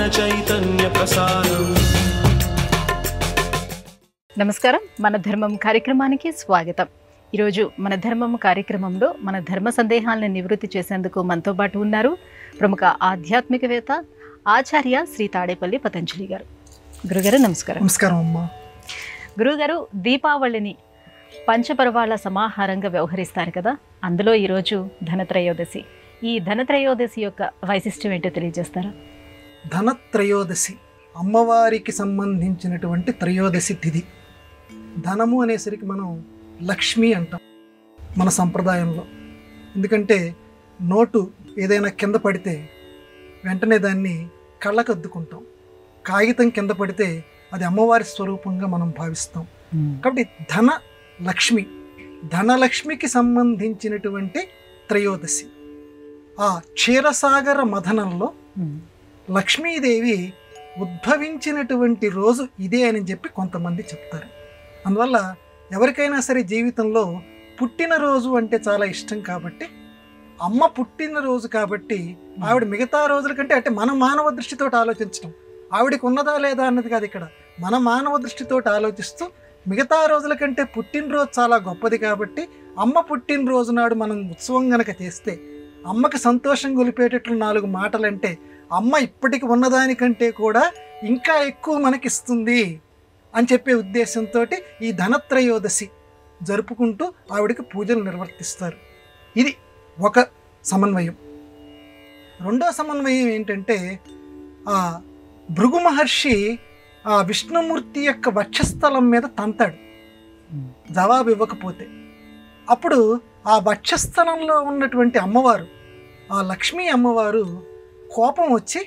चैतन्यप्रसारम् నమస్కారం మన ధర్మం కార్యక్రమానికి స్వాగతం ఈరోజు మన ధర్మం కార్యక్రమంలో మన ధర్మ సందేహాలను నివృత్తి చేసేందుకు మనతో పాటు ఉన్నారు ప్రముఖ ఆధ్యాత్మికవేత్త ఆచార్య శ్రీ తాడేపల్లి పతంజలి గారు గురుగారు నమస్కారం నమస్కారం అమ్మా గురుగారు దీపావళిని పంచపర్వాల సమాహారంగా వ్యవహరిస్తారు కదా అందులో ఈరోజు ధనత్రయోదశి ఈ ధనత్రయోదశి యొక్క వైశిష్ట్యం ఏంటో తెలియజేస్తారా ధనత్రయోదశి అమ్మవారికి సంబంధించినటువంటి త్రయోదశి తిథి ధనము అనేసరికి మనం లక్ష్మి అంటాం మన సంప్రదాయంలో ఎందుకంటే నోటు ఏదైనా కింద పడితే వెంటనే దాన్ని కళ్ళకద్దుకుంటాం కాగితం కింద పడితే అది అమ్మవారి స్వరూపంగా మనం భావిస్తాం కాబట్టి ధన లక్ష్మి ధనలక్ష్మికి సంబంధించినటువంటి త్రయోదశి ఆ క్షీరసాగర మథనంలో లక్ష్మీదేవి ఉద్భవించినటువంటి రోజు ఇదే అని చెప్పి కొంతమంది చెప్తారు అందువల్ల ఎవరికైనా సరే జీవితంలో పుట్టినరోజు అంటే చాలా ఇష్టం కాబట్టి అమ్మ పుట్టినరోజు కాబట్టి ఆవిడ మిగతా రోజుల కంటే అంటే మన మానవ దృష్టితో ఆలోచించడం ఆవిడకి ఉన్నదా లేదా అన్నది కాదు ఇక్కడ మన మానవ దృష్టితో ఆలోచిస్తూ మిగతా రోజుల కంటే పుట్టినరోజు చాలా గొప్పది కాబట్టి అమ్మ పుట్టినరోజు నాడు మనం ఉత్సవం గనక చేస్తే అమ్మకి సంతోషం గొలిపేటట్లు నాలుగు మాటలంటే అమ్మ ఇప్పటికి ఉన్నదానికంటే కూడా ఇంకా ఎక్కువ మనకిస్తుంది అని చెప్పే ఉద్దేశంతో ఈ ధనత్రయోదశి జరుపుకుంటూ ఆవిడకి పూజలు నిర్వర్తిస్తారు ఇది ఒక సమన్వయం రెండో సమన్వయం ఏంటంటే ఆ భృగు మహర్షి ఆ విష్ణుమూర్తి యొక్క వక్షస్థలం మీద తంతాడు జవాబు ఇవ్వకపోతే అప్పుడు ఆ వక్షస్థలంలో ఉన్నటువంటి అమ్మవారు ఆ లక్ష్మీ అమ్మవారు కోపం వచ్చి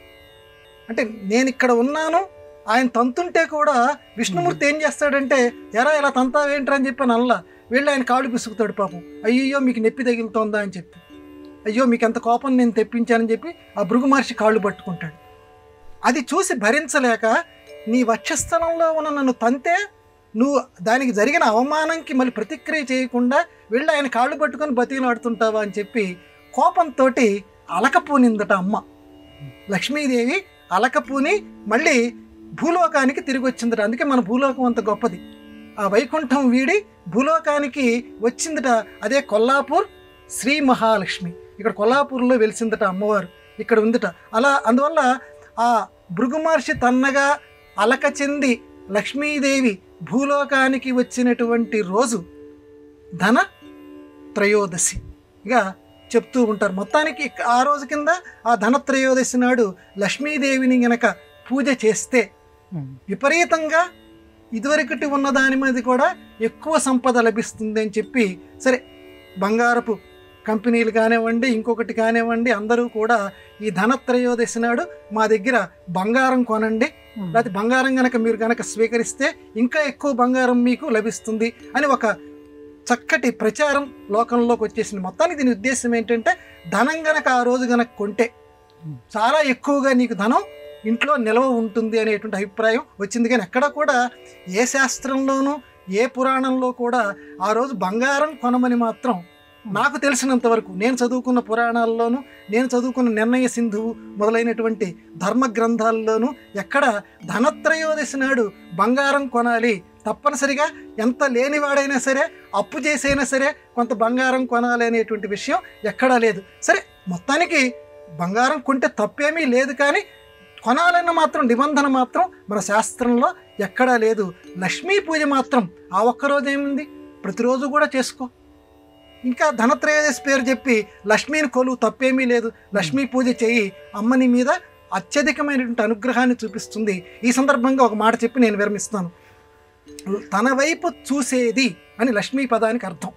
అంటే నేను ఇక్కడ ఉన్నాను ఆయన తంతుంటే కూడా విష్ణుమూర్తి ఏం చేస్తాడంటే ఎరా ఇలా తంతావేంట్రా అని చెప్పి నల్లా వీళ్ళు ఆయన కాళ్ళు పిసుకుతాడు పాపం అయ్యో మీకు నొప్పి తగులుతోందా అని చెప్పి అయ్యో మీకు ఎంత కోపం నేను తెప్పించానని చెప్పి ఆ భృగు మహర్షి కాళ్ళు పట్టుకుంటాడు అది చూసి భరించలేక నీ వక్షస్థలంలో ఉన్న నన్ను తంతే నువ్వు దానికి జరిగిన అవమానంకి మళ్ళీ ప్రతిక్రియ చేయకుండా వెళ్ళి ఆయన కాళ్ళు పట్టుకొని బతికిలాడుతుంటావా అని చెప్పి కోపంతో అలకపోనిందట అమ్మ లక్ష్మీదేవి అలకపోని మళ్ళీ భూలోకానికి తిరిగి వచ్చిందట అందుకే మన భూలోకం అంత గొప్పది ఆ వైకుంఠం వీడి భూలోకానికి వచ్చిందట అదే కొల్లాపూర్ శ్రీ మహాలక్ష్మి ఇక్కడ కొల్లాపూర్లో వెలిసిందట అమ్మవారు ఇక్కడ ఉందట అలా అందువల్ల ఆ భృగు మహర్షి తన్నగా అలక చెంది లక్ష్మీదేవి భూలోకానికి వచ్చినటువంటి రోజు ధన త్రయోదశిగా చెప్తూ ఉంటారు మొత్తానికి ఇక- ఆ రోజు కింద ఆ ధనత్రయోదశి నాడు లక్ష్మీదేవిని గనక పూజ చేస్తే విపరీతంగా ఇదివరకటి ఉన్న దాని మీద కూడా ఎక్కువ సంపద లభిస్తుంది అని చెప్పి సరే బంగారపు కంపెనీలు కానివ్వండి ఇంకొకటి కానివ్వండి అందరూ కూడా ఈ ధనత్రయోదశి నాడు మా దగ్గర బంగారం కొనండి లేకపోతే బంగారం గనక మీరు గనక స్వీకరిస్తే ఇంకా ఎక్కువ బంగారం మీకు లభిస్తుంది అని ఒక చక్కటి ప్రచారం లోకంలోకి వచ్చేసింది మొత్తానికి దీని ఉద్దేశం ఏంటంటే ధనం గనక ఆ రోజు గనక కొంటే చాలా ఎక్కువగా నీకు ధనం ఇంట్లో నిల్వ ఉంటుంది అనేటువంటి అభిప్రాయం వచ్చింది కానీ ఎక్కడ కూడా ఏ శాస్త్రంలోనూ ఏ పురాణంలో కూడా ఆ రోజు బంగారం కొనమని మాత్రం నాకు తెలిసినంత వరకు నేను చదువుకున్న పురాణాల్లోనూ నేను చదువుకున్న నిర్ణయ సింధువు మొదలైనటువంటి ధర్మ గ్రంథాల్లోనూ ఎక్కడ ధనత్రయోదశి నాడు బంగారం కొనాలి తప్పనిసరిగా ఎంత లేనివాడైనా సరే అప్పు చేసైనా సరే కొంత బంగారం కొనాలి అనేటువంటి విషయం ఎక్కడా లేదు సరే మొత్తానికి బంగారం కొంటే తప్పేమీ లేదు కానీ కొనాలన్న మాత్రం నిబంధన మాత్రం మన శాస్త్రంలో ఎక్కడా లేదు లక్ష్మీ పూజ మాత్రం ఆ ఒక్కరోజు ఏముంది ప్రతిరోజు కూడా చేసుకో ఇంకా ధనత్రయోదశి పేరు చెప్పి లక్ష్మీని కొలువు తప్పేమీ లేదు లక్ష్మీ పూజ చేయి అమ్మని మీద అత్యధికమైనటువంటి అనుగ్రహాన్ని చూపిస్తుంది ఈ సందర్భంగా ఒక మాట చెప్పి నేను విరమిస్తాను తన వైపు చూసేది అని లక్ష్మీ పదానికి అర్థం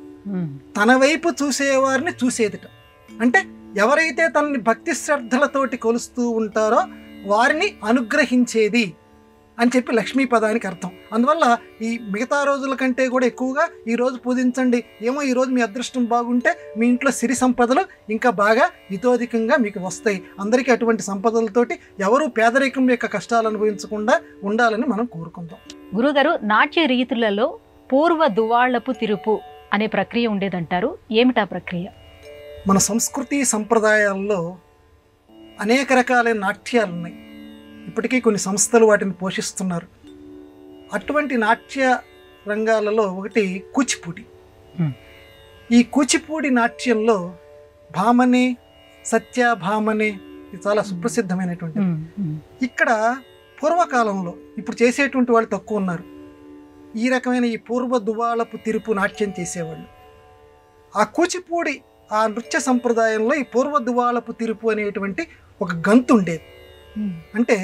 తన వైపు చూసేవారిని చూసేదిట అంటే ఎవరైతే తనని భక్తి శ్రద్ధలతోటి కొలుస్తూ ఉంటారో వారిని అనుగ్రహించేది అని చెప్పి లక్ష్మీ పదానికి అర్థం అందువల్ల ఈ మిగతా రోజుల కంటే కూడా ఎక్కువగా ఈ రోజు పూజించండి ఏమో ఈ రోజు మీ అదృష్టం బాగుంటే మీ ఇంట్లో సిరి సంపదలు ఇంకా బాగా ఇతోధికంగా మీకు వస్తాయి అందరికీ అటువంటి సంపదలతోటి ఎవరు పేదరికం యొక్క కష్టాలు అనుభవించకుండా ఉండాలని మనం కోరుకుందాం గురుగారు నాట్య రీతులలో పూర్వ దువాళ్లపు తిరుపు అనే ప్రక్రియ ఉండేదంటారు ఏమిటా ప్రక్రియ మన సంస్కృతి సంప్రదాయాల్లో అనేక రకాలైన నాట్యాలు ఉన్నాయి ఇప్పటికీ కొన్ని సంస్థలు వాటిని పోషిస్తున్నారు అటువంటి నాట్య రంగాలలో ఒకటి కూచిపూడి Hmm. ఈ కూచిపూడి నాట్యంలో భామనే సత్యభామనే ఇది చాలా సుప్రసిద్ధమైనటువంటి ఉమ్, ఉమ్, ఇక్కడ పూర్వకాలంలో ఇప్పుడు చేసేటువంటి వాళ్ళు తక్కువ ఉన్నారు ఈ రకమైన ఈ పూర్వ దువాళపు తిరుపు నాట్యం చేసేవాళ్ళు ఆ కూచిపూడి ఆ నృత్య సంప్రదాయంలో ఈ పూర్వ దువాళపు తిరుపు అనేటువంటి ఒక గంతు ఉండేది ఉమ్, అంటే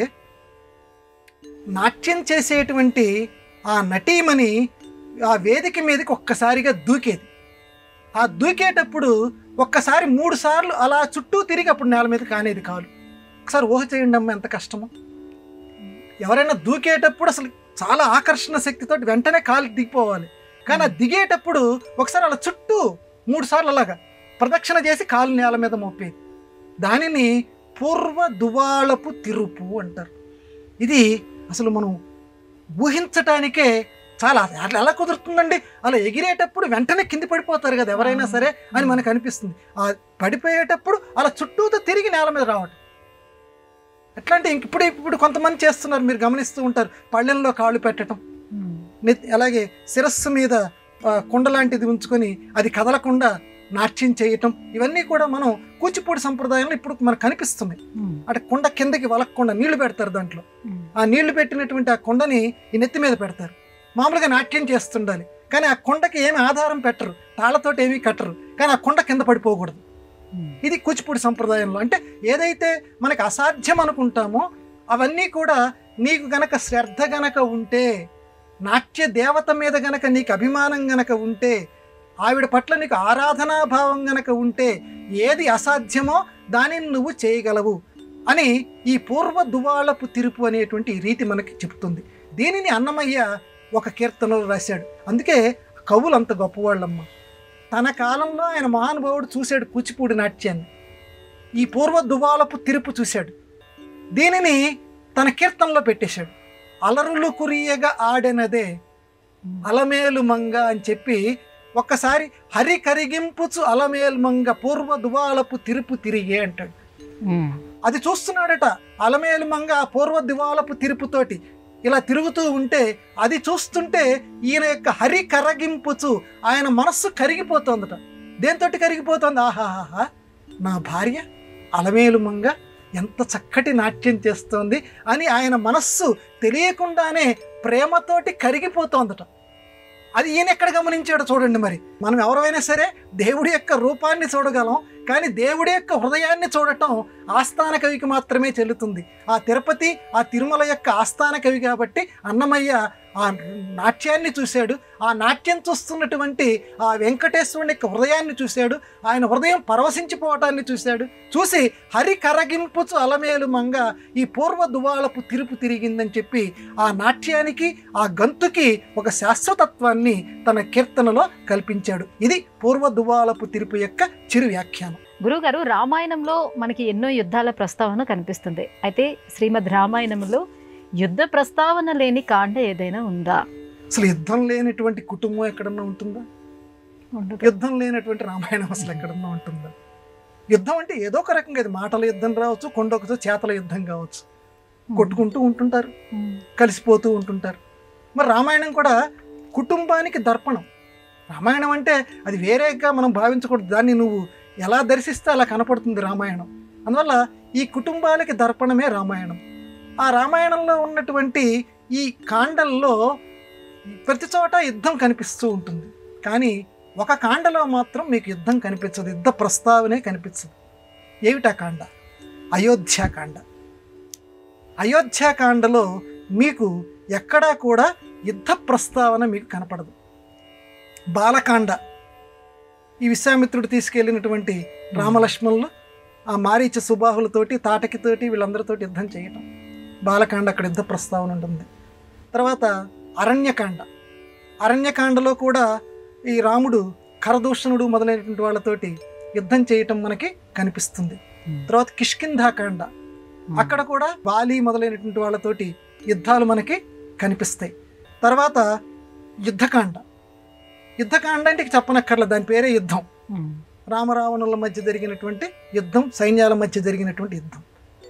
నాట్యం చేసేటువంటి ఆ నటీమణి ఆ వేదిక మీదకి ఒక్కసారిగా దూకేది ఆ దూకేటప్పుడు ఒక్కసారి మూడు సార్లు అలా చుట్టూ తిరిగి అప్పుడు నేల మీద కానేది కాదు ఒకసారి ఊహ చేయండి అమ్మ ఎంత కష్టమో ఎవరైనా దూకేటప్పుడు అసలు చాలా ఆకర్షణ శక్తితో వెంటనే కాలు దిగిపోవాలి కానీ ఆ దిగేటప్పుడు ఒకసారి అలా చుట్టూ మూడు సార్లు అలాగా ప్రదక్షిణ చేసి కాలు నేల మీద మోపేది దానిని పూర్వ దువాళపు తిరుపు అంటారు ఇది అసలు మనం ఊహించటానికే చాలా అట్లా ఎలా కుదురుతుందండి అలా ఎగిరేటప్పుడు వెంటనే కింది పడిపోతారు కదా ఎవరైనా సరే అని మనకు అనిపిస్తుంది ఆ పడిపోయేటప్పుడు అలా చుట్టూతో తిరిగి నేల మీద రావటం ఎట్లా అంటే ఇంక ఇప్పుడు ఇప్పుడు కొంతమంది చేస్తున్నారు మీరు గమనిస్తూ ఉంటారు పళ్ళెంలో కాళ్ళు పెట్టడం ఉమ్, నెత్- అలాగే శిరస్సు మీద ఆ, కుండ లాంటిది ఉంచుకొని అది కదలకుండా నాట్యం చేయటం ఇవన్నీ కూడా మనం కూచిపూడి సంప్రదాయంలో ఇప్పుడు మనకు కనిపిస్తున్నాయి ఉమ్, అంటే కుండ కిందకి వలక్కుండా నీళ్లు పెడతారు దాంట్లో ఉమ్, ఆ నీళ్లు పెట్టినటువంటి ఆ కొండని ఈ నెత్తి మీద పెడతారు మామూలుగా నాట్యం చేస్తుండాలి కానీ ఆ కొండకి ఏమి ఆధారం పెట్టరు తాళ్ళతోటి ఏమీ కట్టరు కానీ ఆ కొండ కింద పడిపోకూడదు ఉమ్, ఇది కూచిపూడి సంప్రదాయంలో అంటే ఏదైతే మనకి అసాధ్యం అనుకుంటామో అవన్నీ కూడా నీకు గనక శ్రద్ధ గనక ఉంటే నాట్య దేవత మీద గనక నీకు అభిమానం గనక ఉంటే ఆవిడ పట్ల నీకు ఆరాధనాభావం గనక ఉంటే ఏది అసాధ్యమో దానిని నువ్వు చేయగలవు అని ఈ పూర్వ దువాళపు తిరుపు అనేటువంటి ఈ రీతి మనకి చెప్తుంది దీనిని అన్నమయ్య ఒక కీర్తనలో రాశాడు అందుకే కవులు అంత గొప్పవాళ్ళమ్మ తన కాలంలో ఆయన మహానుభావుడు చూశాడు కూచిపూడి నాట్యాన్ని ఈ పూర్వ దువాలపు తిరుపు చూశాడు దీనిని తన కీర్తనలో పెట్టేశాడు అలరులు కురియగా ఆడెనదే అలమేలు మంగ అని చెప్పి ఒక్కసారి హరి కరిగింపుచు అలమేలు మంగ పూర్వ దువాలపు తిరుపు తిరిగే అంటాడు ఉమ్, అది చూస్తున్నాడట అలమేలు మంగ ఆ పూర్వ దివాలపు తిరుపుతోటి ఇలా తిరుగుతూ ఉంటే అది చూస్తుంటే ఈయన యొక్క హరి కరగింపుచు ఆయన మనస్సు కరిగిపోతోందట దేంతోటి కరిగిపోతోంది ఆహాహా నా భార్య అలమేలు మంగ ఎంత చక్కటి నాట్యం చేస్తోంది అని ఆయన మనస్సు తెలియకుండానే ప్రేమతోటి కరిగిపోతోందట అది ఈయన ఎక్కడ గమనించాడో చూడండి మరి మనం ఎవరైనా సరే దేవుడి యొక్క రూపాన్ని చూడగలం కానీ దేవుడి యొక్క హృదయాన్ని చూడటం ఆస్థాన కవికి మాత్రమే చెల్లుతుంది ఆ తిరుపతి ఆ తిరుమల యొక్క ఆస్థాన కవి కాబట్టి అన్నమయ్య ఆ నాట్యాన్ని చూశాడు ఆ నాట్యం చూస్తున్నటువంటి ఆ వెంకటేశ్వరుని యొక్క హృదయాన్ని చూశాడు ఆయన హృదయం పరవశించిపోవటాన్ని చూశాడు చూసి హరి కరగింపుచు అలమేలు మంగ ఈ పూర్వ దువాలపు తిరుపు తిరిగిందని చెప్పి ఆ నాట్యానికి ఆ గంతుకి ఒక శాశ్వతత్వాన్ని తన కీర్తనలో కల్పించాడు ఇది పూర్వ దువాలపు తిరుపు యొక్క చిరు వ్యాఖ్యానం గురుగారు రామాయణంలో మనకి ఎన్నో యుద్ధాల ప్రస్తావన కనిపిస్తుంది అయితే శ్రీమద్ రామాయణంలో యుద్ధ ప్రస్తావన లేని కాండ ఏదైనా ఉందా అసలు యుద్ధం లేనటువంటి కుటుంబం ఎక్కడన్నా ఉంటుందా ఉండదు. యుద్ధం లేనటువంటి రామాయణం అసలు ఎక్కడన్నా ఉంటుందా యుద్ధం అంటే ఏదో ఒక రకంగా ఇది మాటల యుద్ధం రావచ్చు కొండొకతో చేతల యుద్ధం కావచ్చు కొట్టుకుంటూ ఉంటుంటారు ఉమ్, కలిసిపోతూ ఉంటుంటారు మరి రామాయణం కూడా కుటుంబానికి దర్పణం రామాయణం అంటే అది వేరేగా మనం భావించకూడదు దాన్ని నువ్వు ఎలా దర్శిస్తే అలా కనపడుతుంది రామాయణం అందువల్ల ఈ కుటుంబాలకి దర్పణమే రామాయణం ఆ రామాయణంలో ఉన్నటువంటి ఈ కాండల్లో ప్రతి చోట యుద్ధం కనిపిస్తూ ఉంటుంది కానీ ఒక కాండలో మాత్రం మీకు యుద్ధం కనిపించదు యుద్ధ ప్రస్తావనే కనిపించదు ఏమిటా కాండ అయోధ్యాకాండ అయోధ్యాకాండలో మీకు ఎక్కడా కూడా యుద్ధ ప్రస్తావన మీకు కనపడదు బాలకాండ ఈ విశ్వామిత్రుడు తీసుకెళ్ళినటువంటి రామలక్ష్మణులు ఆ మారీచ సుబాహులతోటి తాటకితోటి వీళ్ళందరితోటి యుద్ధం చేయటం బాలకాండ అక్కడ యుద్ధ ప్రస్తావన ఉంటుంది తర్వాత అరణ్యకాండ అరణ్యకాండలో కూడా ఈ రాముడు కరదూషణుడు మొదలైనటువంటి వాళ్ళతోటి యుద్ధం చేయటం మనకి కనిపిస్తుంది ఉమ్, తర్వాత కిష్కింధాకాండ ఉమ్, అక్కడ కూడా వాలి మొదలైనటువంటి వాళ్ళతోటి యుద్ధాలు మనకి కనిపిస్తాయి తర్వాత యుద్ధకాండ యుద్ధకాండ అంటే ఇక చెప్పనక్కర్లేదు దాని పేరే యుద్ధం ఉమ్, రామరావణుల మధ్య జరిగినటువంటి యుద్ధం సైన్యాల మధ్య జరిగినటువంటి యుద్ధం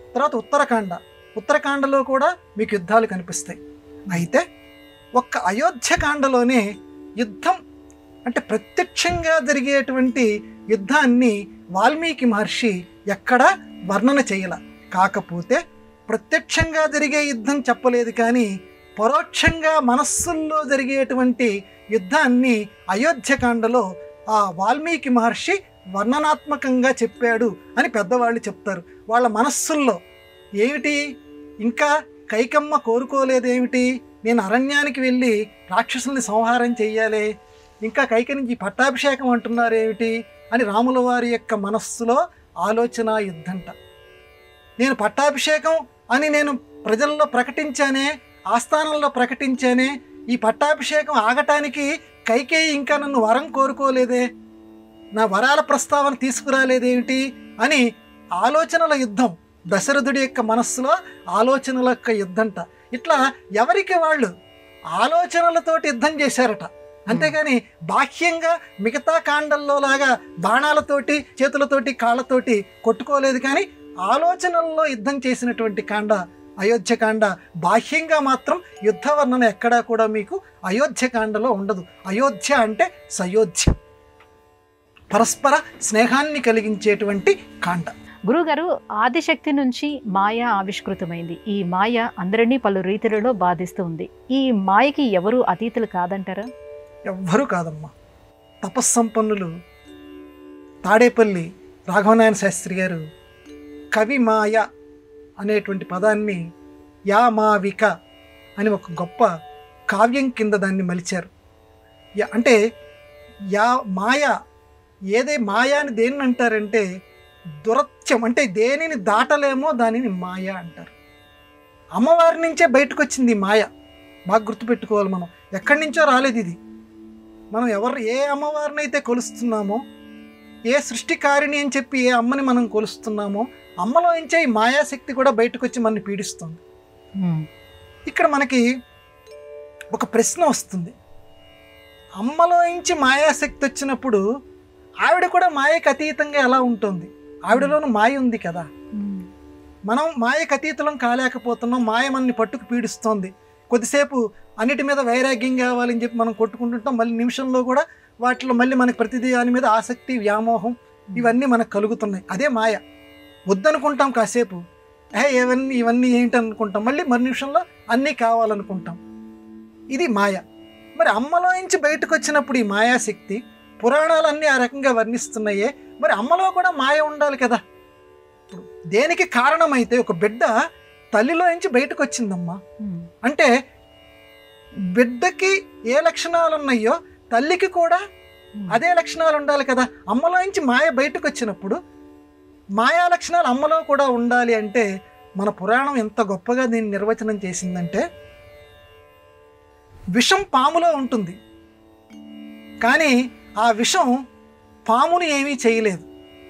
తర్వాత ఉత్తరాఖండ ఉత్తరాఖండలో కూడా మీకు యుద్ధాలు కనిపిస్తాయి అయితే ఒక్క అయోధ్యకాండలోనే యుద్ధం అంటే ప్రత్యక్షంగా జరిగేటువంటి యుద్ధాన్ని వాల్మీకి మహర్షి ఎక్కడా వర్ణన చేయల కాకపోతే ప్రత్యక్షంగా జరిగే యుద్ధం చెప్పలేదు కానీ పరోక్షంగా మనస్సుల్లో జరిగేటువంటి యుద్ధాన్ని అయోధ్యకాండలో ఆ వాల్మీకి మహర్షి వర్ణనాత్మకంగా చెప్పాడు అని పెద్దవాళ్ళు చెప్తారు వాళ్ళ మనస్సుల్లో ఏమిటి ఇంకా కైకమ్మ కోరుకోలేదేమిటి నేను అరణ్యానికి వెళ్ళి రాక్షసుల్ని సంహారం చెయ్యాలి ఇంకా కైక నుంచి పట్టాభిషేకం అంటున్నారేమిటి అని రాముల వారి యొక్క మనస్సులో ఆలోచన యుద్ధంట నేను పట్టాభిషేకం అని నేను ప్రజల్లో ప్రకటించానే ఆస్థానంలో ప్రకటించానే ఈ పట్టాభిషేకం ఆగటానికి కైకేయి ఇంకా నన్ను వరం కోరుకోలేదే నా వరాల ప్రస్తావన తీసుకురాలేదేమిటి అని ఆలోచనల యుద్ధం దశరథుడి యొక్క మనస్సులో ఆలోచనల యొక్క యుద్ధంట ఇట్లా ఎవరికి వాళ్ళు ఆలోచనలతోటి యుద్ధం చేశారట అంతేగాని బాహ్యంగా మిగతా కాండల్లో లాగా బాణాలతోటి చేతులతోటి కాళ్ళతోటి కొట్టుకోలేదు కానీ ఆలోచనల్లో యుద్ధం చేసినటువంటి కాండ అయోధ్యకాండ బాహ్యంగా మాత్రం యుద్ధ వర్ణన ఎక్కడా కూడా మీకు అయోధ్యకాండలో ఉండదు అయోధ్య అంటే సయోధ్య పరస్పర స్నేహాన్ని కలిగించేటువంటి కాండ గురుగారు ఆదిశక్తి నుంచి మాయ ఆవిష్కృతమైంది ఈ మాయ అందరినీ పలు రీతులలో బాధిస్తూ ఉంది ఈ మాయకి ఎవరు అతీతులు కాదంటారా ఎవ్వరూ కాదమ్మా తపస్సంపన్నులు తాడేపల్లి రాఘవనారాయణ శాస్త్రి గారు కవి మాయ అనేటువంటి పదాన్ని యా మావిక అని ఒక గొప్ప కావ్యం కింద దాన్ని మలిచారు యా- అంటే యా మాయ ఏదే మాయ అని దేన్ని అంటారంటే దురత్యం అంటే దేనిని దాటలేమో దానిని మాయ అంటారు అమ్మవారి నుంచే బయటకు వచ్చింది ఈ మాయ బాగా గుర్తుపెట్టుకోవాలి మనం ఎక్కడి నుంచో రాలేదు ఇది మనం ఎవరు ఏ అమ్మవారిని అయితే కొలుస్తున్నామో ఏ సృష్టికారిణి అని చెప్పి ఏ అమ్మని మనం కొలుస్తున్నామో అమ్మలో నుంచే ఈ మాయాశక్తి కూడా బయటకు వచ్చి మనని పీడిస్తుంది ఇక్కడ మనకి ఒక ప్రశ్న వస్తుంది అమ్మలో నుంచి మాయాశక్తి వచ్చినప్పుడు ఆవిడ కూడా మాయకు అతీతంగా ఎలా ఉంటుంది ఆవిడలోనూ మాయ ఉంది కదా మనం మాయకు అతీతులం కాలేకపోతున్నాం మాయ మనని పట్టుకు పీడిస్తోంది కొద్దిసేపు అన్నిటి మీద వైరాగ్యం కావాలని చెప్పి మనం కొట్టుకుంటుంటాం మళ్ళీ నిమిషంలో కూడా వాటిలో మళ్ళీ మనకి ప్రతిదీ దాని మీద ఆసక్తి వ్యామోహం ఇవన్నీ మనకు కలుగుతున్నాయి అదే మాయ వద్దనుకుంటాం కాసేపు ఏ ఇవన్నీ ఇవన్నీ ఏంటి అనుకుంటాం మళ్ళీ మరు నిమిషంలో అన్నీ కావాలనుకుంటాం ఇది మాయ మరి అమ్మలో నుంచి బయటకు వచ్చినప్పుడు ఈ మాయాశక్తి పురాణాలన్నీ ఆ రకంగా వర్ణిస్తున్నాయే మరి అమ్మలో కూడా మాయ ఉండాలి కదా ఇప్పుడు దేనికి కారణమైతే ఒక బిడ్డ తల్లిలో నుంచి బయటకు వచ్చిందమ్మా అంటే బిడ్డకి ఏ లక్షణాలు ఉన్నాయో తల్లికి కూడా అదే లక్షణాలు ఉండాలి కదా అమ్మలో నుంచి మాయ బయటకు వచ్చినప్పుడు మాయా లక్షణాలు అమ్మలో కూడా ఉండాలి అంటే మన పురాణం ఎంత గొప్పగా దీన్ని నిర్వచనం చేసిందంటే విషం పాములో ఉంటుంది కానీ ఆ విషం పాముని ఏమీ చేయలేదు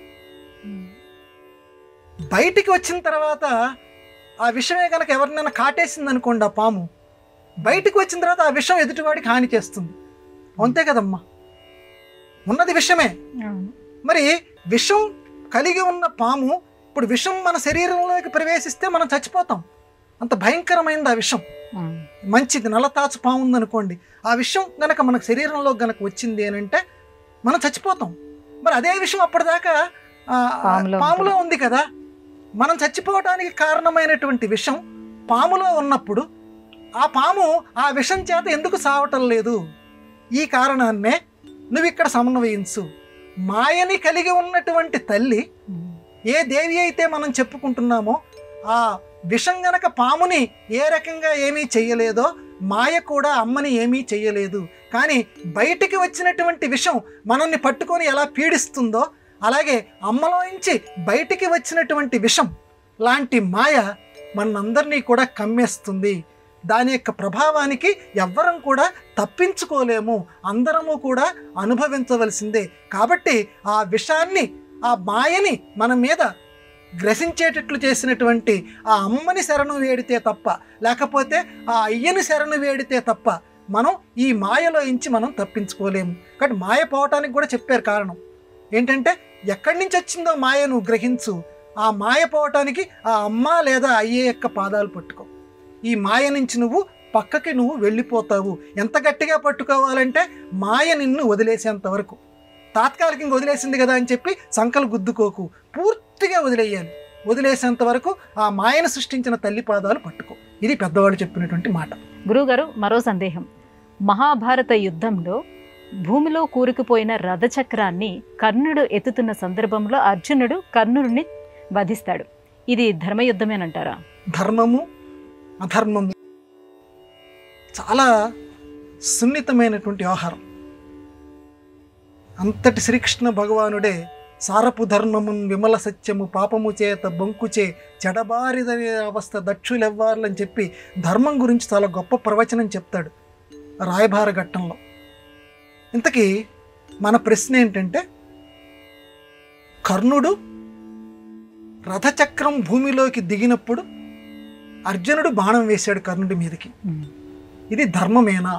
బయటికి వచ్చిన తర్వాత ఆ విషమే కనుక ఎవరినైనా కాటేసింది అనుకోండి ఆ పాము బయటికి వచ్చిన తర్వాత ఆ విషం ఎదుటివాడికి హాని చేస్తుంది అంతే కదమ్మా ఉన్నది విషమే మరి విషం కలిగి ఉన్న పాము ఇప్పుడు విషం మన శరీరంలోకి ప్రవేశిస్తే మనం చచ్చిపోతాం అంత భయంకరమైనది ఆ విషం మంచిది నల్లతాచు పాము ఉందనుకోండి ఆ విషయం గనక మనకు శరీరంలో గనక వచ్చింది అని అంటే మనం చచ్చిపోతాం మరి అదే విషయం అప్పటిదాకా ఆ, పాములో పాములో ఉంది కదా మనం చచ్చిపోవడానికి కారణమైనటువంటి విషం పాములో ఉన్నప్పుడు ఆ పాము ఆ విషం చేత ఎందుకు సావటం లేదు ఈ కారణాన్నే నువ్వు ఇక్కడ సమన్వయించు మాయని కలిగి ఉన్నటువంటి తల్లి ఏ దేవి అయితే మనం చెప్పుకుంటున్నామో ఆ విషం గనక పాముని ఏ రకంగా ఏమీ చెయ్యలేదో మాయ కూడా అమ్మని ఏమీ చెయ్యలేదు కానీ బయటికి వచ్చినటువంటి విషం మనల్ని పట్టుకొని ఎలా పీడిస్తుందో అలాగే అమ్మలో నుంచి బయటికి వచ్చినటువంటి విషం లాంటి మాయ మనందరినీ కూడా కమ్మేస్తుంది దాని యొక్క ప్రభావానికి ఎవ్వరం కూడా తప్పించుకోలేము అందరము కూడా అనుభవించవలసిందే కాబట్టి ఆ విషాన్ని ఆ మాయని మన మీద గ్రసించేటట్లు చేసినటువంటి ఆ అమ్మని శరణు వేడితే తప్ప లేకపోతే ఆ అయ్యని శరణు వేడితే తప్ప మనం ఈ మాయలో ఇంచి మనం తప్పించుకోలేము కాబట్టి మాయ పోవటానికి కూడా చెప్పారు కారణం ఏంటంటే ఎక్కడి నుంచి వచ్చిందో మాయ నువ్వు గ్రహించు ఆ మాయ పోవటానికి ఆ అమ్మ లేదా అయ్యే యొక్క పాదాలు పట్టుకో ఈ మాయ నుంచి నువ్వు పక్కకి నువ్వు వెళ్ళిపోతావు ఎంత గట్టిగా పట్టుకోవాలంటే మాయ నిన్ను వదిలేసేంత వరకు తాత్కాలికంగా వదిలేసింది కదా అని చెప్పి సంకలు గుద్దుకోకు పూర్తిగా వదిలేయాలి వదిలేసేంత వరకు ఆ మాయను సృష్టించిన తల్లి పాదాలు పట్టుకో ఇది పెద్దవాళ్ళు చెప్పినటువంటి మాట గురుగారు మరో సందేహం మహాభారత యుద్ధంలో భూమిలో కూరుకుపోయిన రథచక్రాన్ని కర్ణుడు ఎత్తుతున్న సందర్భంలో అర్జునుడు కర్ణుడిని వధిస్తాడు ఇది ధర్మయుద్ధమేనంటారా ధర్మము అధర్మము చాలా సున్నితమైనటువంటి వ్యవహారం అంతటి శ్రీకృష్ణ భగవానుడే సారపు ధర్మమున్ విమల సత్యము పాపము చేత బొంకుచే చెడబారిదనే అవస్థ దక్షులెవ్వాలని చెప్పి ధర్మం గురించి చాలా గొప్ప ప్రవచనం చెప్తాడు రాయభార ఘట్టంలో ఇంతకీ మన ప్రశ్న ఏంటంటే కర్ణుడు రథచక్రం భూమిలోకి దిగినప్పుడు అర్జునుడు బాణం వేశాడు కర్ణుడి మీదకి ఇది ధర్మమేనా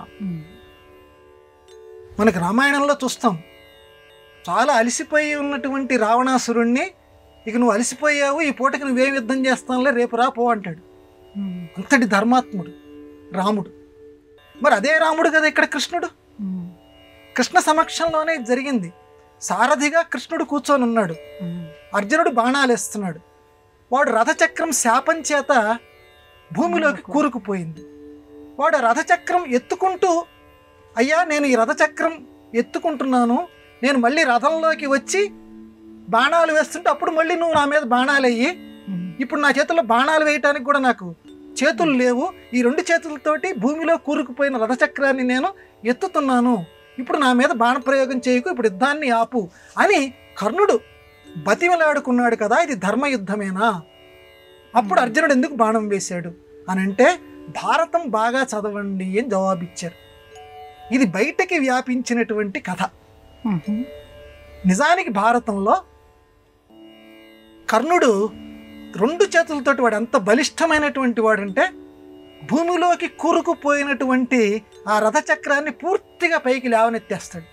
మనకి రామాయణంలో చూస్తాం చాలా అలసిపోయి ఉన్నటువంటి రావణాసురుణ్ణి ఇక నువ్వు అలసిపోయావు ఈ పూటకి నువ్వేం యుద్ధం చేస్తానులే రేపు రా పో అంటాడు అంతటి ధర్మాత్ముడు రాముడు మరి అదే రాముడు కదా ఇక్కడ కృష్ణుడు కృష్ణ సమక్షంలోనే ఇది జరిగింది సారథిగా కృష్ణుడు కూర్చొని ఉన్నాడు అర్జునుడు బాణాలు వేస్తున్నాడు వాడు రథచక్రం శాపం చేత భూమిలోకి కూరుకుపోయింది వాడు ఆ రథచక్రం ఎత్తుకుంటూ అయ్యా నేను ఈ రథచక్రం ఎత్తుకుంటున్నాను నేను మళ్ళీ రథంలోకి వచ్చి బాణాలు వేస్తుంటే అప్పుడు మళ్ళీ నువ్వు నా మీద బాణాలు అయ్యి ఇప్పుడు నా చేతుల్లో బాణాలు వేయటానికి కూడా నాకు చేతులు లేవు ఈ రెండు చేతులతోటి భూమిలో కూరుకుపోయిన రథచక్రాన్ని నేను ఎత్తుతున్నాను ఇప్పుడు నా మీద బాణ ప్రయోగం చేయకు ఇప్పుడు యుద్ధాన్ని ఆపు అని కర్ణుడు బతిమలాడుకున్నాడు కదా ఇది ధర్మయుద్ధమేనా అప్పుడు అర్జునుడు ఎందుకు బాణం వేశాడు అని అంటే భారతం బాగా చదవండి అని జవాబిచ్చారు ఇది బయటకి వ్యాపించినటువంటి కథ నిజానికి భారతంలో కర్ణుడు రెండు చేతులతోటి వాడు ఎంత బలిష్టమైనటువంటి వాడంటే భూమిలోకి కూరుకుపోయినటువంటి ఆ రథచక్రాన్ని పూర్తిగా పైకి లేవనెత్తేస్తాడు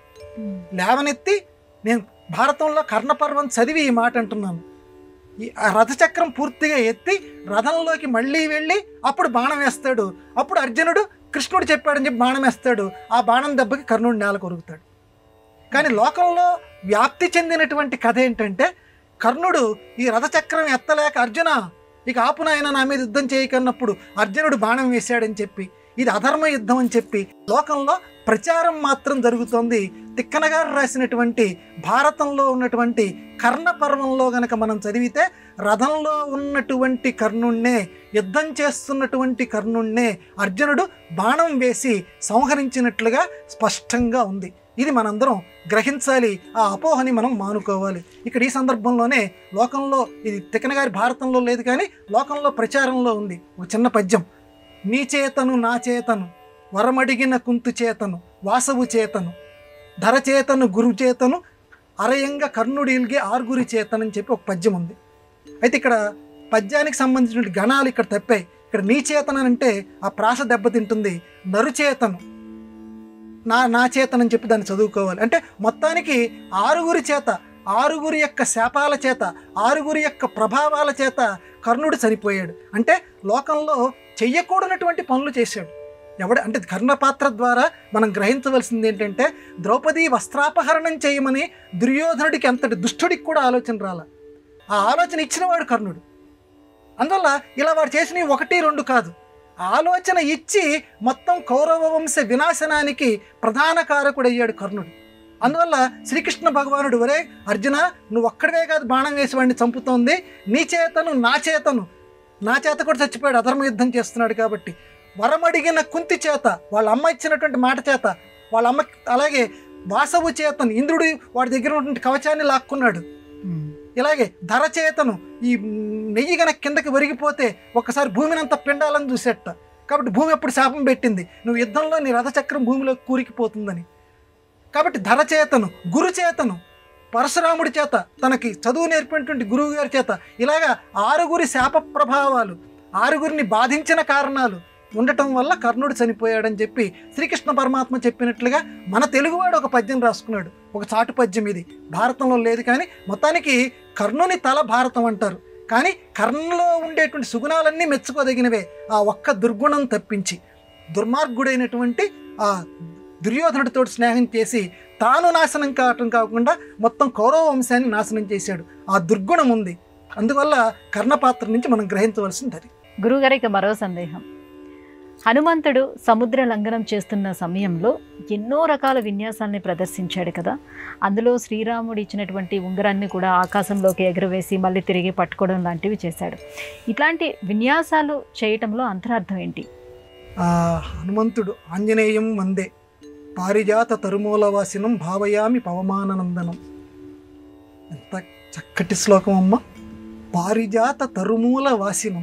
లేవనెత్తి నేను భారతంలో కర్ణపర్వం చదివి ఈ మాట అంటున్నాను ఈ ఆ రథచక్రం పూర్తిగా ఎత్తి రథంలోకి మళ్ళీ వెళ్ళి అప్పుడు బాణం వేస్తాడు అప్పుడు అర్జునుడు కృష్ణుడు చెప్పాడని చెప్పి బాణం వేస్తాడు ఆ బాణం దెబ్బకి కర్ణుడు నేల కొరుగుతాడు కానీ లోకంలో వ్యాప్తి చెందినటువంటి కథ ఏంటంటే కర్ణుడు ఈ రథచక్రం ఎత్తలేక అర్జున ఇక ఆపునాయన నా మీద యుద్ధం చేయకన్నప్పుడు అర్జునుడు బాణం వేశాడని చెప్పి ఇది అధర్మ యుద్ధం అని చెప్పి లోకంలో ప్రచారం మాత్రం జరుగుతోంది తిక్కన గారు రాసినటువంటి భారతంలో ఉన్నటువంటి కర్ణ పర్వంలో గనక మనం చదివితే రథంలో ఉన్నటువంటి కర్ణుణ్ణే యుద్ధం చేస్తున్నటువంటి కర్ణుణ్ణే అర్జునుడు బాణం వేసి సంహరించినట్లుగా స్పష్టంగా ఉంది ఇది మనందరం గ్రహించాలి ఆ అపోహని మనం మానుకోవాలి ఇక్కడ ఈ సందర్భంలోనే లోకంలో ఇది తిక్కన గారి భారతంలో లేదు కానీ లోకంలో ప్రచారంలో ఉంది ఒక చిన్న పద్యం నీ చేతను నా చేతను వరమడిగిన కుంతు చేతను వాసవు చేతను ధర చేతను గురు చేతను అరయంగా కర్ణుడిల్గే ఆరుగురి చేతనని చెప్పి ఒక పద్యం ఉంది అయితే ఇక్కడ పద్యానికి సంబంధించిన గణాలు ఇక్కడ తప్పాయి ఇక్కడ నీ చేతన అంటే ఆ ప్రాస దెబ్బతింటుంది నరుచేతను నా నా చేతనని చెప్పి దాన్ని చదువుకోవాలి అంటే మొత్తానికి ఆరుగురి చేత ఆరుగురి యొక్క శాపాల చేత ఆరుగురి యొక్క ప్రభావాల చేత కర్ణుడు చనిపోయాడు అంటే లోకంలో చెయ్యకూడనటువంటి పనులు చేశాడు ఎవడ అంటే కర్ణపాత్ర ద్వారా మనం గ్రహించవలసింది ఏంటంటే ద్రౌపది వస్త్రాపహరణం చేయమని దుర్యోధనుడికి అంతటి దుష్టుడికి కూడా ఆలోచన రాల ఆ ఆలోచన ఇచ్చినవాడు కర్ణుడు అందువల్ల ఇలా వాడు చేసినవి ఒకటి రెండు కాదు ఆలోచన ఇచ్చి మొత్తం కౌరవ వంశ వినాశనానికి ప్రధాన కారకుడయ్యాడు కర్ణుడు అందువల్ల శ్రీకృష్ణ భగవానుడు వరే అర్జున నువ్వు ఒక్కడవే కాదు బాణం వేసి వాడిని చంపుతోంది నీ చేతను నా చేతను నా చేత కూడా చచ్చిపోయాడు అధర్మ యుద్ధం చేస్తున్నాడు కాబట్టి వరమడిగిన కుంతి చేత వాళ్ళ అమ్మ ఇచ్చినటువంటి మాట చేత వాళ్ళ అమ్మ అలాగే వాసవు చేతను ఇంద్రుడు వాడి దగ్గర ఉన్నటువంటి కవచాన్ని లాక్కున్నాడు ఇలాగే ధర చేతను ఈ నెయ్యి గనక కిందకి ఒరిగిపోతే ఒక్కసారి భూమిని అంతా పిండాలని చూసేట కాబట్టి భూమి ఎప్పుడు శాపం పెట్టింది నువ్వు యుద్ధంలో నీ రథచక్రం భూమిలో కూరికిపోతుందని కాబట్టి ధర చేతను గురు చేతను పరశురాముడి చేత తనకి చదువు నేర్పినటువంటి గురువు గారి చేత ఇలాగా ఆరుగురి శాప ప్రభావాలు ఆరుగురిని బాధించిన కారణాలు ఉండటం వల్ల కర్ణుడు చనిపోయాడని చెప్పి శ్రీకృష్ణ పరమాత్మ చెప్పినట్లుగా మన తెలుగువాడు ఒక పద్యం రాసుకున్నాడు ఒక చాటు పద్యం ఇది భారతంలో లేదు కానీ మొత్తానికి కర్ణుని తల భారతం అంటారు కానీ కర్ణంలో ఉండేటువంటి సుగుణాలన్నీ మెచ్చుకోదగినవే ఆ ఒక్క దుర్గుణం తప్పించి దుర్మార్గుడైనటువంటి ఆ దుర్యోధనుడితో స్నేహం చేసి తాను నాశనం కావటం కాకుండా మొత్తం కౌరవ వంశాన్ని నాశనం చేశాడు ఆ దుర్గుణం ఉంది అందువల్ల కర్ణపాత్ర నుంచి మనం గ్రహించవలసింది అది గురుగారికి మరో సందేహం హనుమంతుడు సముద్ర లంఘనం చేస్తున్న సమయంలో ఎన్నో రకాల విన్యాసాల్ని ప్రదర్శించాడు కదా అందులో శ్రీరాముడు ఇచ్చినటువంటి ఉంగరాన్ని కూడా ఆకాశంలోకి ఎగురవేసి మళ్ళీ తిరిగి పట్టుకోవడం లాంటివి చేశాడు ఇట్లాంటి విన్యాసాలు చేయటంలో అంతరార్థం ఏంటి ఆ హనుమంతుడు ఆంజనేయం వందే పారిజాత తరుమూలవాసినం భావయామి పవమాననందనం ఎంత చక్కటి శ్లోకం అమ్మ పారిజాత తరుమూల వాసినం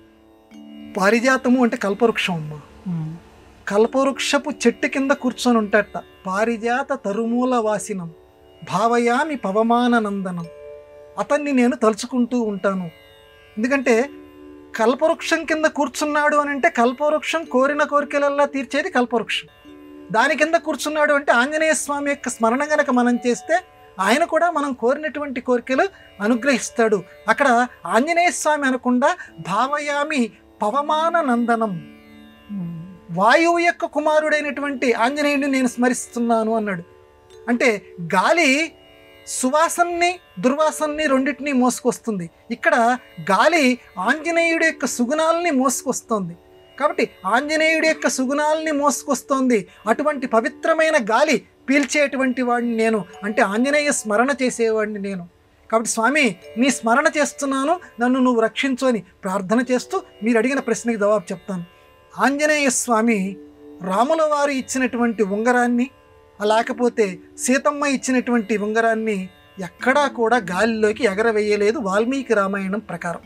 పారిజాతము అంటే కల్పవృక్షం అమ్మ కల్పవృక్షపు చెట్టు కింద కూర్చొని ఉంటాట పారిజాత తరుమూల వాసినం భావయామి పవమాననందనం అతన్ని నేను తలుచుకుంటూ ఉంటాను ఎందుకంటే కల్పవృక్షం కింద కూర్చున్నాడు అని అంటే కల్పవృక్షం కోరిన కోరికలల్లా తీర్చేది కల్పవృక్షం దాని కింద కూర్చున్నాడు అంటే ఆంజనేయ స్వామి యొక్క స్మరణ గనక మనం చేస్తే ఆయన కూడా మనం కోరినటువంటి కోరికలు అనుగ్రహిస్తాడు అక్కడ ఆంజనేయ స్వామి అనకుండా భావయామి పవమాన నందనం వాయువు యొక్క కుమారుడైనటువంటి ఆంజనేయుడిని నేను స్మరిస్తున్నాను అన్నాడు అంటే గాలి సువాసన్ని దుర్వాసన్ని రెండింటినీ మోసుకొస్తుంది ఇక్కడ గాలి ఆంజనేయుడి యొక్క సుగుణాలని మోసుకొస్తుంది కాబట్టి ఆంజనేయుడి యొక్క సుగుణాలని మోసుకొస్తోంది అటువంటి పవిత్రమైన గాలి పీల్చేటువంటి వాడిని నేను అంటే ఆంజనేయ స్మరణ చేసేవాడిని నేను కాబట్టి స్వామి నీ స్మరణ చేస్తున్నాను నన్ను నువ్వు రక్షించు అని ప్రార్థన చేస్తూ మీరు అడిగిన ప్రశ్నకి జవాబు చెప్తాను ఆంజనేయ స్వామి రాముల వారు ఇచ్చినటువంటి ఉంగరాన్ని లేకపోతే సీతమ్మ ఇచ్చినటువంటి ఉంగరాన్ని ఎక్కడా కూడా గాలిలోకి ఎగరవేయలేదు వాల్మీకి రామాయణం ప్రకారం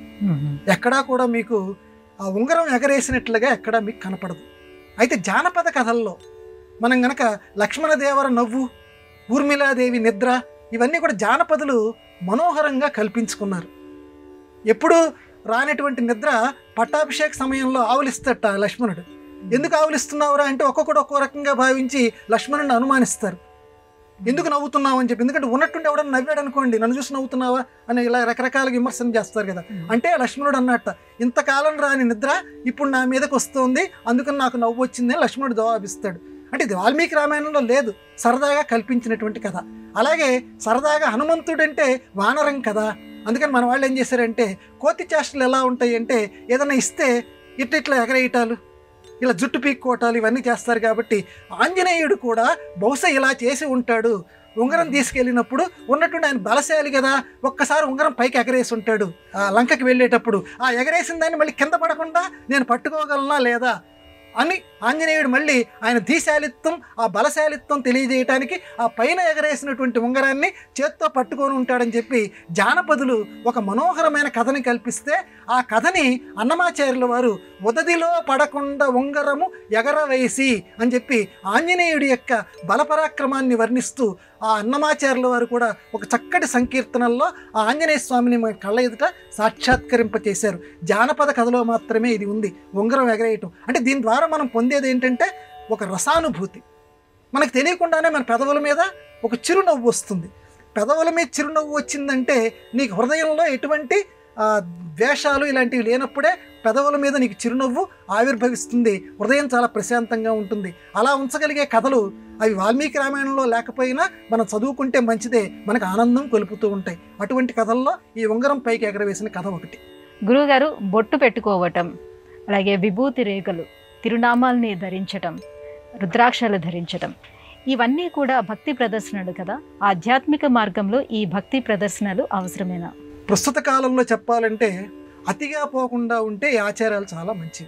ఎక్కడా కూడా మీకు ఆ ఉంగరం ఎగరేసినట్లుగా ఎక్కడా మీకు కనపడదు అయితే జానపద కథల్లో మనం గనక లక్ష్మణదేవర నవ్వు ఊర్మిళాదేవి నిద్ర ఇవన్నీ కూడా జానపదులు మనోహరంగా కల్పించుకున్నారు ఎప్పుడు రానటువంటి నిద్ర పట్టాభిషేక సమయంలో ఆవులిస్తట లక్ష్మణుడు ఎందుకు ఆవులిస్తున్నావురా అంటే ఒక్కొక్కడు ఒక్కో రకంగా భావించి లక్ష్మణుడిని అనుమానిస్తారు ఎందుకు నవ్వుతున్నావు అని చెప్పి ఎందుకంటే ఉన్నట్టుండి ఎవడన్నా నవ్వాడు అనుకోండి నన్ను చూసి నవ్వుతున్నావా అని ఇలా రకరకాల విమర్శన చేస్తారు కదా అంటే లక్ష్మణుడు అన్నట్ట ఇంతకాలం రాని నిద్ర ఇప్పుడు నా మీదకి వస్తోంది అందుకని నాకు నవ్వు వచ్చిందని లక్ష్మణుడు జవాబిస్తాడు అంటే ఇది వాల్మీకి రామాయణంలో లేదు సరదాగా కల్పించినటువంటి కథ అలాగే సరదాగా హనుమంతుడు అంటే వానరం కదా అందుకని మన వాళ్ళు ఏం చేశారంటే కోతి చేష్టలు ఎలా ఉంటాయి అంటే ఏదైనా ఇస్తే ఇట్ల ఇట్లా ఎగరేయటాలు ఇలా జుట్టు పీక్కోవటాలు ఇవన్నీ చేస్తారు కాబట్టి ఆంజనేయుడు కూడా బహుశా ఇలా చేసి ఉంటాడు ఉంగరం తీసుకెళ్ళినప్పుడు ఉన్నట్టుండి ఆయన బలశాలి కదా ఒక్కసారి ఉంగరం పైకి ఎగరేసి ఉంటాడు ఆ లంకకి వెళ్ళేటప్పుడు ఆ ఎగరేసిన దాన్ని మళ్ళీ కింద పడకుండా నేను పట్టుకోగలనా లేదా అని ఆంజనేయుడు మళ్ళీ ఆయన ధీశాలిత్వం ఆ బలశాలిత్వం తెలియజేయటానికి ఆ పైన ఎగరేసినటువంటి ఉంగరాన్ని చేత్తో పట్టుకొని ఉంటాడని చెప్పి జానపదులు ఒక మనోహరమైన కథని కల్పిస్తే ఆ కథని అన్నమాచార్యుల వారు ఉదదిలో పడకుండా ఉంగరము ఎగరవేసి అని చెప్పి ఆంజనేయుడి యొక్క బలపరాక్రమాన్ని వర్ణిస్తూ ఆ అన్నమాచార్యుల వారు కూడా ఒక చక్కటి సంకీర్తనల్లో ఆ ఆంజనేయ స్వామిని మన కళ్ళ ఎదుట సాక్షాత్కరింపచేశారు జానపద కథలో మాత్రమే ఇది ఉంది ఉంగరం ఎగరేయటం అంటే దీని ద్వారా మనం పొందేది ఏంటంటే ఒక రసానుభూతి మనకు తెలియకుండానే మన పెదవుల మీద ఒక చిరునవ్వు వస్తుంది పెదవుల మీద చిరునవ్వు వచ్చిందంటే నీకు హృదయంలో ఎటువంటి ఆ, ద్వేషాలు ఇలాంటివి లేనప్పుడే పెదవుల మీద నీకు చిరునవ్వు ఆవిర్భవిస్తుంది హృదయం చాలా ప్రశాంతంగా ఉంటుంది అలా ఉంచగలిగే కథలు అవి వాల్మీకి రామాయణంలో లేకపోయినా మనం చదువుకుంటే మంచిదే మనకు ఆనందం కొలుపుతూ ఉంటాయి అటువంటి కథల్లో ఈ ఉంగరం పైకి ఎగరవేసిన కథ ఒకటి గురువుగారు బొట్టు పెట్టుకోవటం అలాగే విభూతి రేఖలు తిరునామాల్ని ధరించటం రుద్రాక్షలు ధరించటం ఇవన్నీ కూడా భక్తి ప్రదర్శనలు కదా ఆధ్యాత్మిక మార్గంలో ఈ భక్తి ప్రదర్శనలు అవసరమేనా ప్రస్తుత కాలంలో చెప్పాలంటే అతిగా పోకుండా ఉంటే ఈ ఆచారాలు చాలా మంచివి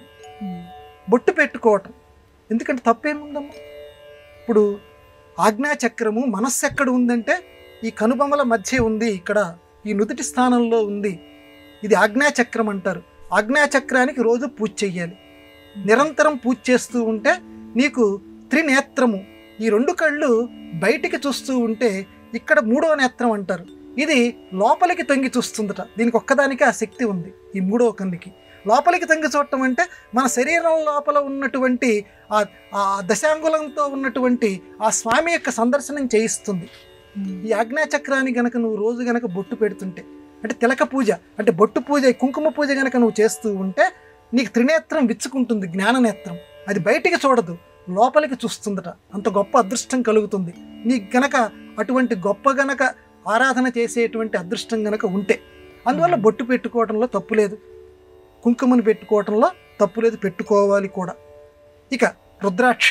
బొట్టు పెట్టుకోవటం ఎందుకంటే తప్పేముందమ్మా ఇప్పుడు ఆజ్ఞాచక్రము మనస్సు ఎక్కడ ఉందంటే ఈ కనుబొమ్మల మధ్య ఉంది ఇక్కడ ఈ నుదుటి స్థానంలో ఉంది ఇది ఆజ్ఞాచక్రం అంటారు ఆజ్ఞాచక్రానికి రోజు పూజ చెయ్యాలి నిరంతరం పూజ చేస్తూ ఉంటే నీకు త్రినేత్రము ఈ రెండు కళ్ళు బయటికి చూస్తూ ఉంటే ఇక్కడ మూడో నేత్రం అంటారు ఇది లోపలికి తొంగి చూస్తుందట దీనికి ఒక్కదానికి ఆ శక్తి ఉంది ఈ మూడో కన్నుకి లోపలికి తొంగి చూడటం అంటే మన శరీరం లోపల ఉన్నటువంటి ఆ ఆ దశాంగులంతో ఉన్నటువంటి ఆ స్వామి యొక్క సందర్శనం చేయిస్తుంది ఈ ఆజ్ఞాచక్రాన్ని గనక నువ్వు రోజు గనక బొట్టు పెడుతుంటే అంటే తిలక పూజ అంటే బొట్టు పూజ కుంకుమ పూజ గనక నువ్వు చేస్తూ ఉంటే నీకు త్రినేత్రం విచ్చుకుంటుంది జ్ఞాననేత్రం అది బయటికి చూడదు లోపలికి చూస్తుందట అంత గొప్ప అదృష్టం కలుగుతుంది నీకు గనక అటువంటి గొప్ప గనక ఆరాధన చేసేటువంటి అదృష్టం గనక ఉంటే అందువల్ల బొట్టు పెట్టుకోవడంలో తప్పు లేదు కుంకుమను పెట్టుకోవడంలో తప్పు లేదు పెట్టుకోవాలి కూడా ఇక రుద్రాక్ష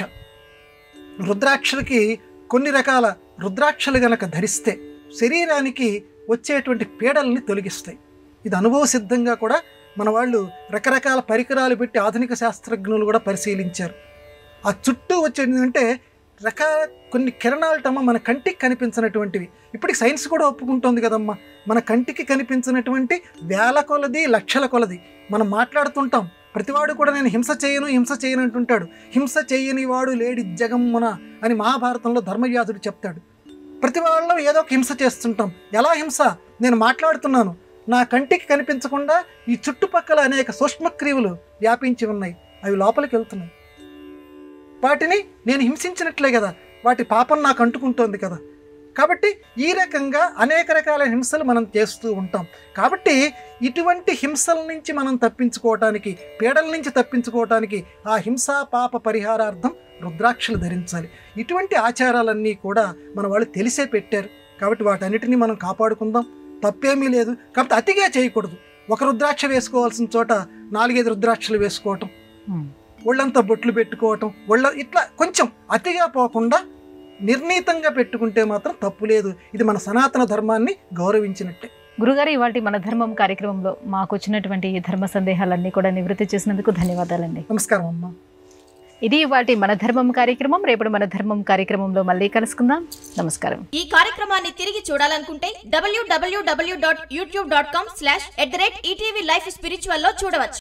రుద్రాక్షలకి కొన్ని రకాల రుద్రాక్షలు గనక ధరిస్తే శరీరానికి వచ్చేటువంటి పీడల్ని తొలగిస్తాయి ఇది అనుభవ సిద్ధంగా కూడా మన వాళ్ళు రకరకాల పరికరాలు పెట్టి ఆధునిక శాస్త్రజ్ఞులు కూడా పరిశీలించారు ఆ చుట్టూ వచ్చేది అంటే రకాల కొన్ని కిరణాలటమ్మ మన కంటికి కనిపించినటువంటివి ఇప్పటికి సైన్స్ కూడా ఒప్పుకుంటోంది కదమ్మా మన కంటికి కనిపించినటువంటి వేల కొలది లక్షల కొలది మనం మాట్లాడుతుంటాం ప్రతివాడు కూడా నేను హింస చేయను హింస చేయను అంటుంటాడు హింస చేయని వాడు లేడి జగమ్మున అని మహాభారతంలో ధర్మవ్యాధుడు చెప్తాడు ప్రతి వాళ్ళలో ఏదో ఒక హింస చేస్తుంటాం ఎలా హింస నేను మాట్లాడుతున్నాను నా కంటికి కనిపించకుండా ఈ చుట్టుపక్కల అనేక సూక్ష్మక్రియలు వ్యాపించి ఉన్నాయి అవి లోపలికి వెళ్తున్నాయి వాటిని నేను హింసించినట్లే కదా వాటి పాపం నాకు అంటుకుంటోంది కదా కాబట్టి ఈ రకంగా అనేక రకాల హింసలు మనం చేస్తూ ఉంటాం కాబట్టి ఇటువంటి హింసల నుంచి మనం తప్పించుకోవటానికి పీడల నుంచి తప్పించుకోవటానికి ఆ హింసా పాప పరిహారార్థం రుద్రాక్షలు ధరించాలి ఇటువంటి ఆచారాలన్నీ కూడా మన వాళ్ళు తెలిసే పెట్టారు కాబట్టి వాటన్నిటిని మనం కాపాడుకుందాం తప్పేమీ లేదు కాబట్టి అతిగా చేయకూడదు ఒక రుద్రాక్ష వేసుకోవాల్సిన చోట నాలుగైదు రుద్రాక్షలు వేసుకోవటం ఒళ్ళంతా బొట్లు పెట్టుకోవటం ఒళ్ళ ఇట్లా కొంచెం అతిగా పోకుండా నిర్ణీతంగా పెట్టుకుంటే మాత్రం తప్పు లేదు ఇది మన సనాతన ధర్మాన్ని గౌరవించినట్టే గురుగారు ఇవాటి మన ధర్మం కార్యక్రమంలో మాకు వచ్చినటువంటి ఈ ధర్మ సందేహాలన్నీ కూడా నివృత్తి చేసినందుకు ధన్యవాదాలండి నమస్కారం అమ్మా ఇది వాటి మన ధర్మం కార్యక్రమం రేపటి మన ధర్మం కార్యక్రమంలో మళ్ళీ కలుసుకుందాం నమస్కారం ఈ కార్యక్రమాన్ని తిరిగి చూడాలనుకుంటే W W W dot YouTube dot com slash at the rate ETV life spiritual లో చూడవచ్చు